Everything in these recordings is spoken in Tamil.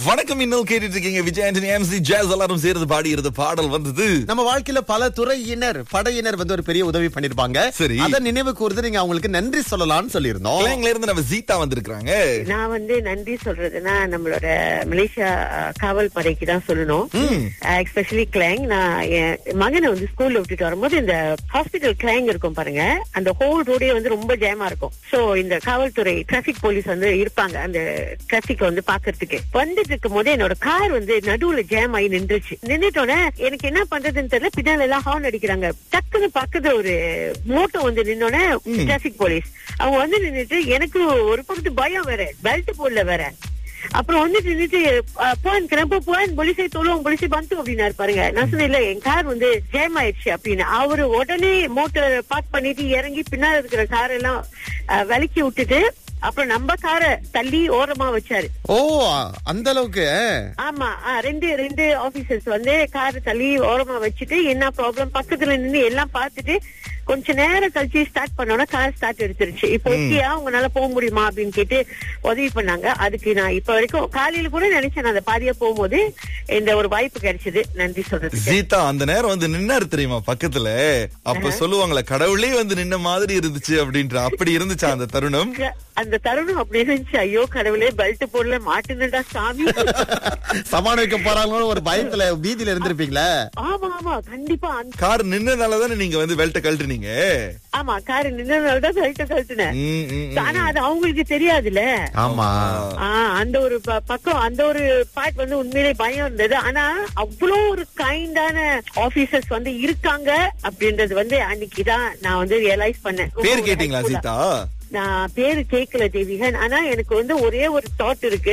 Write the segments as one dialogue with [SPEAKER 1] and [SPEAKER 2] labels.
[SPEAKER 1] வணக்கம் இன்னும் கேட்டுட்டு இருக்கீங்க விஜய் ஆண்டனி எம்சி ஜாஸ் எல்லாரும் சேர்ந்து பாடி இருந்த பாடல் வந்தது
[SPEAKER 2] நம்ம வாழ்க்கையில பல துறையினர் படையினர் வந்து ஒரு பெரிய உதவி பண்ணிருப்பாங்க
[SPEAKER 1] சரி.
[SPEAKER 2] அத நினைவு கூர்ந்து நீங்க அவங்களுக்கு நன்றி சொல்லலாம்னு சொல்லியிருந்தோம்
[SPEAKER 1] கிளைங்ல இருந்து நம்ம சீதா வந்திருக்காங்க
[SPEAKER 3] நான் வந்து நன்றி சொல்றதுன்னா நம்மளோட மலேசியா அஹ், காவல் படைக்கு தான் சொல்லணும் எஸ்பெஷலி கிளாங் நான் என் மகனை வந்து ஸ்கூல்ல விட்டுட்டு வரும்போது இந்த ஹாஸ்பிட்டல் கிளாங் இருக்கும் பாருங்க அந்த ஹோல் ரோடே வந்து ரொம்ப ஜாமா இருக்கும் சோ இந்த காவல்துறை டிராபிக் போலீஸ் வந்து இருப்பாங்க அந்த டிராபிக் வந்து பாக்குறதுக்கு வந்துட்டு இருக்கும் போது என்னோட கார் வந்து நடுவுல ஜாம் ஆகி நின்றுச்சு நின்றுட்டோன்னே எனக்கு என்ன பண்றதுன்னு தெரியல பின்னால எல்லாம் ஹார்ன் அடிக்கிறாங்க டக்குன்னு பக்கத்துல ஒரு மோட்டோ வந்து நின்னோடனே டிராபிக் போலீஸ் அவங்க வந்து நின்னுட்டு எனக்கு ஒரு பக்கத்து பயம் வேற பெல்ட் போடல வேற அப்புறம் வந்து நின்னுட்டு அஹ், போன் கிளம்ப போன் போலீஸை தொழுவோம் போலீஸை பந்து அப்படின்னாரு பாருங்க நான் சொன்னேன் இல்ல என் கார் வந்து ஜேம் ஆயிடுச்சு அப்படின்னு அவரு உடனே மோட்டர் பார்க் பண்ணிட்டு இறங்கி பின்னால இருக்கிற கார் எல்லாம் அஹ், விலக்கி விட்டுட்டு அப்புறம் நம்ம காரை தள்ளி ஓரமா வச்சாரு
[SPEAKER 2] ஓ அந்த அளவுக்கு
[SPEAKER 3] ஆமா ஆ, ரெண்டு ரெண்டு ஆபீசர்ஸ் வந்து கார் தள்ளி ஓரமா வச்சுட்டு என்ன ப்ராப்ளம் பக்கத்துல நின்னு எல்லாம் பார்த்துட்டு கொஞ்ச நேரம் கழிச்சு ஸ்டார்ட் பண்ணோம்னா கார் ஸ்டார்ட் எடுத்துருச்சு இப்போ ஓகேயா உங்களால போக முடியுமா அப்படின்னு கேட்டு உதவி பண்ணாங்க அதுக்கு நான் இப்ப வரைக்கும் காலையில கூட நினைச்சேன் நான் அந்த பாதியா போகும்போது இந்த ஒரு வாய்ப்பு கிடைச்சது நன்றி சொல்றதுக்கு
[SPEAKER 1] சீதா அந்த நேரம் வந்து நின்னாரு தெரியுமா பக்கத்துல அப்ப சொல்லுவாங்களே கடவுளே வந்து நின்ன மாதிரி இருந்துச்சு அப்படின்ற அப்படி இருந்துச்சா அந்த தருணம்
[SPEAKER 3] அந்த தருணம் அப்படி இருந்துச்சு ஐயோ கடவுளே பெல்ட் போடல மாட்டுனடா சாமி
[SPEAKER 2] சமாளம் வைக்க போறாங்களோ ஒரு பயத்துல வீதியில இருந்திருப்பீங்களா
[SPEAKER 3] ஆமா ஆமா கண்டிப்பா அந்த-
[SPEAKER 1] கார் நின்னதால தானே நீங்க வந்து பெல்ட்ட கழட்டுனீங்க
[SPEAKER 3] ஆமா காரு நின்னதாலதான் பெல்ட் கழட்டுனேன்
[SPEAKER 1] ம், ம், ம்.
[SPEAKER 3] ஆனா அது அவங்களுக்கு தெரியாதுல்ல
[SPEAKER 2] ஆமா
[SPEAKER 3] ஆ, அந்த ஒரு ப- பக்கம் அந்த ஒரு பார்ட் வந்து உண்மையிலே பயம் இருந்தது ஆனா அவ்வளோ ஒரு கைண்டான ஆபீசர்ஸ் வந்து இருக்காங்க அப்படின்றது வந்து அன்னைக்குதான் நான் வந்து ரியலைஸ் பண்ணேன் ரொம்ப
[SPEAKER 1] பேர்
[SPEAKER 3] ஒரு
[SPEAKER 1] கேட்டீங்களா
[SPEAKER 3] helpful-ஆ.
[SPEAKER 1] சீதா
[SPEAKER 3] நான் பேரு கேட்கல தேவிகன் ஆனா எனக்கு வந்து ஒரே ஒரு தாட் இருக்கு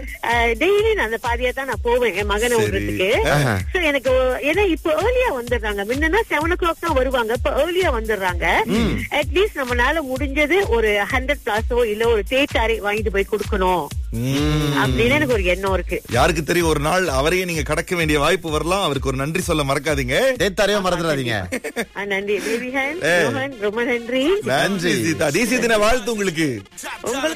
[SPEAKER 3] டெய்லி நான் அந்த பாதியா தான் நான் போவேன் என் மகனை
[SPEAKER 1] சரி.
[SPEAKER 3] விடுறதுக்கு
[SPEAKER 2] ஆஹா.
[SPEAKER 3] சோ எனக்கு ஒ- ஏன்னா இப்ப ஏர்லியா வந்துடுறாங்க முன்னா செவன் ஓ கிளாக் தான் வருவாங்க இப்ப ஏர்லியா வந்துடுறாங்க அட்லீஸ்ட் நம்மளால முடிஞ்சது ஒரு ஹண்ட்ரட் பிளாஸோ இல்ல ஒரு தேட்டாரை வாங்கிட்டு போய் கொடுக்கணும்
[SPEAKER 1] ம்.
[SPEAKER 3] அப்படின்னு எனக்கு ஒரு எண்ணம் இருக்கு
[SPEAKER 1] யாருக்கு தெரியும் ஒரு நாள் அவரையே நீங்க கடக்க வேண்டிய வாய்ப்பு வரலாம் அவருக்கு ஒரு நன்றி சொல்ல மறக்காதீங்க
[SPEAKER 2] தேத்தாரையோ மறந்துடாதீங்க
[SPEAKER 3] ஆ, நன்றி தேவிகன் ரோஹன் ரொம்ப நன்றி
[SPEAKER 1] நன்றி சீதா தேசிய தின வாழ்த்து உங்களுக்கு
[SPEAKER 3] உங்களுக்கு